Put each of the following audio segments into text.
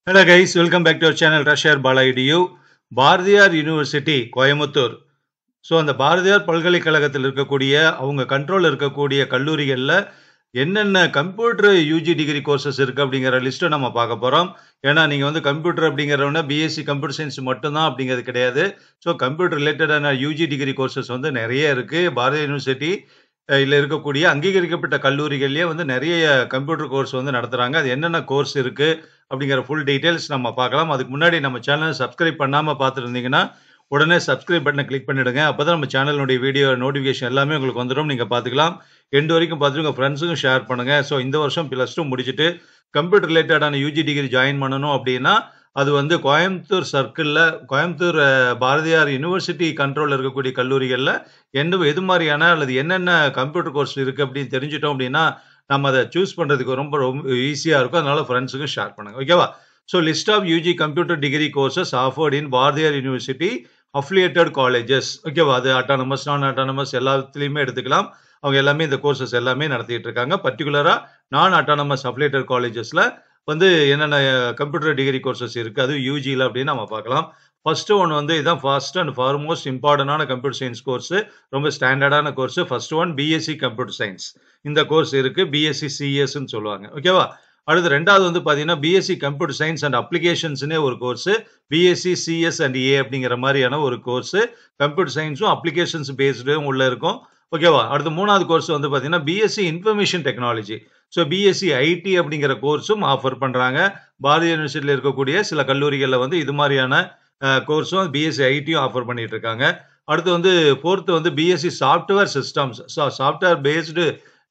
hello guys welcome back to our channel ரஷர் பாலா இடியூ பாரதியார் யூனிவர்சிட்டி கோயம்புத்தூர் ஸோ அந்த பாரதியார் பல்கலைக்கழகத்தில் இருக்கக்கூடிய அவங்க கண்ட்ரோலில் இருக்கக்கூடிய கல்லூரிகளில் என்னென்ன கம்ப்யூட்டர் யூஜி டிகிரி கோர்சஸ் இருக்குது அப்படிங்கிற லிஸ்ட்டை நம்ம பார்க்க போகிறோம் ஏன்னா நீங்கள் வந்து கம்ப்யூட்டர் அப்படிங்கிறவன பிஎஸ்சி கம்ப்யூட்டர் சயின்ஸ் மட்டும்தான் அப்படிங்கிறது கிடையாது ஸோ கம்ப்யூட்டர் ரிலேட்டடான யூஜி டிகிரி கோர்சஸ் வந்து நிறைய இருக்குது பாரதிய யூனிவர்சிட்டி இதில் இருக்கக்கூடிய அங்கீகரிக்கப்பட்ட கல்லூரிகள்லேயே வந்து நிறைய கம்ப்யூட்டர் கோர்ஸ் வந்து நடத்துகிறாங்க அது என்னென்ன கோர்ஸ் இருக்குது அப்படிங்கிற ஃபுல் டீட்டெயில்ஸ் நம்ம பார்க்கலாம் அதுக்கு முன்னாடி நம்ம சேனலை சப்ஸ்கிரைப் பண்ணாமல் பார்த்துருந்தீங்கன்னா உடனே சப்ஸ்கிரைப் பட்டனை கிளிக் பண்ணிவிடுங்க அப்போ தான் நம்ம சேனலுடைய வீடியோ நோட்டிஃபிகேஷன் எல்லாமே உங்களுக்கு வந்துடும் நீங்கள் பார்த்துக்கலாம் எண்டு வரைக்கும் பார்த்துட்டு உங்கள் ஃப்ரெண்ட்ஸுக்கும் ஷேர் பண்ணுங்கள் ஸோ இந்த வருஷம் ப்ளஸ் டூ முடிச்சுட்டு கம்ப்யூட்டர் ரிலேட்டடான யூஜி டிகிரி ஜாயின் பண்ணணும் அப்படின்னா அது வந்து கோயம்புத்தூர் சர்க்கிளில் கோயம்புத்தூர் அஹ், பாரதியார் யூனிவர்சிட்டி கண்ட்ரோலில் இருக்கக்கூடிய கல்லூரிகளில் எந்த எது மாதிரியான அல்லது என்னென்ன கம்ப்யூட்டர் கோர்ஸ் இருக்குது அப்படின்னு தெரிஞ்சிட்டோம் அப்படின்னா நம்ம அதை சூஸ் பண்ணுறதுக்கு ரொம்ப ரொம்ப ஈஸியாக இருக்கும் அதனால ஃப்ரெண்ட்ஸுக்கும் ஷேர் பண்ணுங்க ஓகேவா so list of UG computer degree courses offered in Bharathiar university affiliated colleges ஓகேவா அது அட்டானமஸ் நான் அட்டானமஸ் எல்லாத்துலேயுமே எடுத்துக்கலாம் அவங்க எல்லாமே இந்த கோர்சஸ் எல்லாமே நடத்திட்டு இருக்காங்க பர்டிகுலராக நான் அட்டானமஸ் அஃபிலியேட்டட் காலேஜஸில் வந்து என்னென்ன கம்ப்யூட்டர் டிகிரி கோர்சஸ் இருக்குது அது யூஜியில் அப்படின்னு நம்ம பார்க்கலாம் ஃபர்ஸ்ட் ஒன் வந்து இதான் ஃபர்ஸ்ட் அண்ட் ஃபார்மோஸ்ட் இம்பார்ட்டண்டான கம்ப்யூட்டர் சயின்ஸ் கோர்ஸ் ரொம்ப ஸ்டாண்டர்டான course first one BSc computer science இந்த கோர்ஸ் இருக்கு பிஎஸ்சி சிஎஸ்ன்னு சொல்லுவாங்க ஓகேவா அடுத்து ரெண்டாவது வந்து பார்த்தீங்கன்னா பிஎஸ்சி கம்ப்யூட்டர் சயின்ஸ் அண்ட் அப்ளிகேஷன்ஸ்னே ஒரு course BSc CS and A அப்படிங்கிற மாதிரியான ஒரு கோர்ஸ் கம்ப்யூட்டர் சயின்ஸும் அப்ளிகேஷன்ஸ் பேஸ்டும் உள்ள இருக்கும் ஓகேவா அடுத்து மூணாவது கோர்ஸ் வந்து பார்த்தீங்கன்னா BSc information technology so BSc IT அப்படிங்கிற கோர்ஸும் ஆஃபர் பண்ணுறாங்க பாரதிய யூனிவர்சிட்டியில் இருக்கக்கூடிய சில கல்லூரிகளில் வந்து இது மாதிரியான கோர்ஸும் பிஎஸ்சி ஐடியும் ஆஃபர் பண்ணிட்டு இருக்காங்க அடுத்து வந்து ஃபோர்த்து வந்து BSc software systems so software based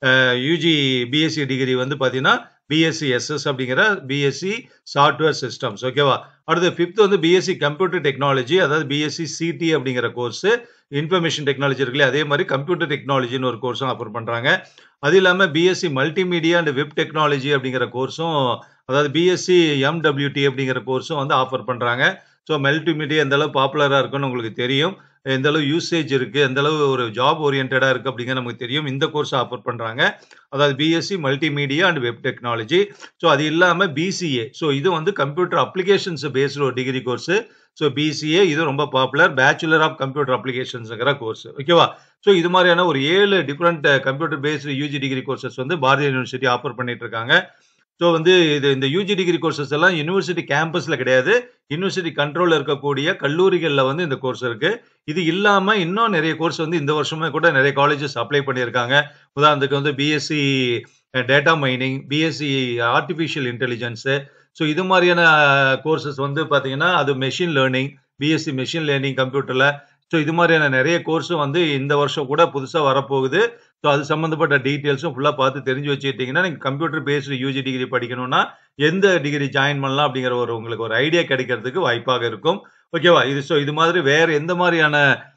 UG BSc degree வந்து பார்த்தீங்கன்னா பிஎஸ்சி எஸ்எஸ் அப்படிங்கிற பிஎஸ்சி சாஃப்ட்வேர் சிஸ்டம்ஸ் ஓகேவா அடுத்து ஃபிஃப்த் வந்து பிஎஸ்சி கம்ப்யூட்டர் டெக்னாலஜி அதாவது பிஎஸ்சி சிடி அப்படிங்கிற கோர்ஸ் இன்ஃபர்மேஷன் டெக்னாலஜி இருக்குல்ல அதே மாதிரி கம்ப்யூட்டர் டெக்னாலஜின்னு ஒரு கோர்ஸும் ஆஃபர் பண்ணுறாங்க அது இல்லாமல் BSc multimedia and web technology அப்படிங்கிற கோர்ஸும் அதாவது பிஎஸ்சி எம்டபிள்யூடி அப்படிங்கிற கோர்ஸும் வந்து ஆஃபர் பண்ணுறாங்க ஸோ மல்டிமீடியா எந்த அளவு பாப்புலராக இருக்குன்னு உங்களுக்கு தெரியும் எந்த அளவு யூசேஜ் இருக்குது எந்த அளவு ஒரு ஜாப் ஓரியன்டாக இருக்குது அப்படிங்கிற நமக்கு தெரியும் இந்த கோர்ஸ் ஆஃபர் பண்ணுறாங்க அதாவது BSc multimedia and web technology so அது இல்லாமல் பிசிஏ ஸோ இது வந்து கம்ப்யூட்டர் அப்ளிகேஷன்ஸ் பேஸ்டு ஒரு டிகிரி கோர்ஸ் ஸோ பிசிஏ இது ரொம்ப பாப்புலர் பேச்சுலர் ஆஃப் கம்ப்யூட்டர் அப்ளிகேஷன்ஸுங்கிற கோர்ஸ் ஓகேவா ஸோ இது மாதிரியான ஒரு ஏழு different computer based UG degree courses வந்து பாரதிய யூனிவர்சிட்டி ஆஃபர் பண்ணிட்டு இருக்காங்க ஸோ வந்து இது இந்த யூஜி டிகிரி கோர்சஸ் எல்லாம் யூனிவர்சிட்டி கேம்பஸில் கிடையாது யூனிவர்சிட்டி கண்ட்ரோலில் இருக்கக்கூடிய கல்லூரிகளில் வந்து இந்த கோர்ஸ் இருக்கு இது இல்லாமல் இன்னும் நிறைய கோர்ஸ் வந்து இந்த வருஷமே கூட நிறைய காலேஜஸ் அப்ளை பண்ணியிருக்காங்க உதாரணத்துக்கு வந்து BSc data mining BSc artificial intelligence so இது மாதிரியான கோர்சஸ் வந்து பார்த்தீங்கன்னா அது machine learning BSc machine learning கம்ப்யூட்டரில் ஸோ இது மாதிரியான நிறைய கோர்ஸும் வந்து இந்த வருஷம் கூட புதுசாக வரப்போகுது ஸோ அது சம்மந்தப்பட்ட டீட்டெயில்ஸும் ஃபுல்லாக பார்த்து தெரிஞ்சு வச்சுக்கிட்டிங்கன்னா நீங்கள் கம்ப்யூட்டர் பேஸ்டு யூஜி டிகிரி படிக்கணும்னா எந்த டிகிரி ஜாயின் பண்ணலாம் அப்படிங்கிற ஒரு உங்களுக்கு ஒரு ஐடியா கிடைக்கிறதுக்கு வாய்ப்பாக இருக்கும் ஓகேவா இது ஸோ இது மாதிரி வேறு எந்த மாதிரியான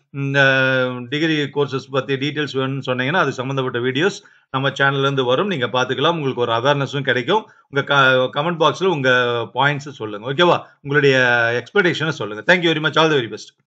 டிகிரி கோர்சஸ் பற்றி டீட்டெயில்ஸ் வேணும்னு சொன்னீங்கன்னா அது சம்மந்தப்பட்ட வீடியோஸ் நம்ம சேனல்லேருந்து வரும் நீங்கள் பார்த்துக்கலாம் உங்களுக்கு ஒரு அவேர்னஸும் கிடைக்கும் உங்கள் க கமெண்ட் பாக்ஸில் உங்கள் பாயிண்ட்ஸை சொல்லுங்கள் ஓகேவா உங்களுடைய எக்ஸ்பெக்டேஷனை சொல்லுங்கள் thank you very much all the very best